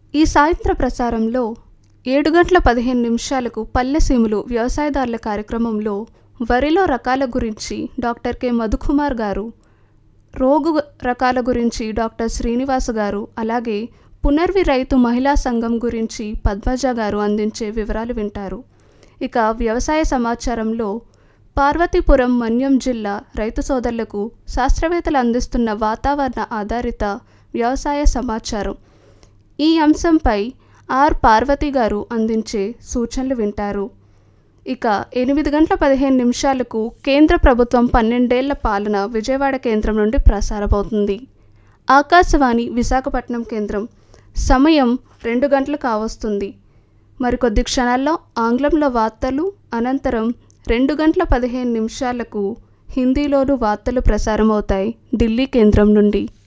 ఈ సాయంత్ర ప్రసారంలో ఏడు గంటల పదిహేను నిమిషాలకు పల్లెసీములు వ్యవసాయదారుల కార్యక్రమంలో వరిలో రకాల గురించి డాక్టర్ కె మధుకుమార్ గారు రోగు రకాల గురించి డాక్టర్ శ్రీనివాస్ గారు అలాగే పునర్వి రైతు మహిళా సంఘం గురించి పద్మజ గారు అందించే వివరాలు వింటారు ఇక వ్యవసాయ సమాచారంలో పార్వతీపురం మన్యం జిల్లా రైతు సోదరులకు శాస్త్రవేత్తలు అందిస్తున్న వాతావరణ ఆధారిత వ్యవసాయ సమాచారం ఈ అంశంపై ఆర్ పార్వతి గారు అందించే సూచనలు వింటారు ఇక ఎనిమిది గంటల పదిహేను నిమిషాలకు కేంద్ర ప్రభుత్వం పన్నెండేళ్ల పాలన విజయవాడ కేంద్రం నుండి ప్రసారమవుతుంది ఆకాశవాణి విశాఖపట్నం కేంద్రం సమయం రెండు గంటలు కావస్తుంది మరికొద్ది క్షణాల్లో ఆంగ్లంలో వార్తలు అనంతరం రెండు గంటల పదిహేను నిమిషాలకు హిందీలోను వార్తలు ప్రసారమవుతాయి ఢిల్లీ కేంద్రం నుండి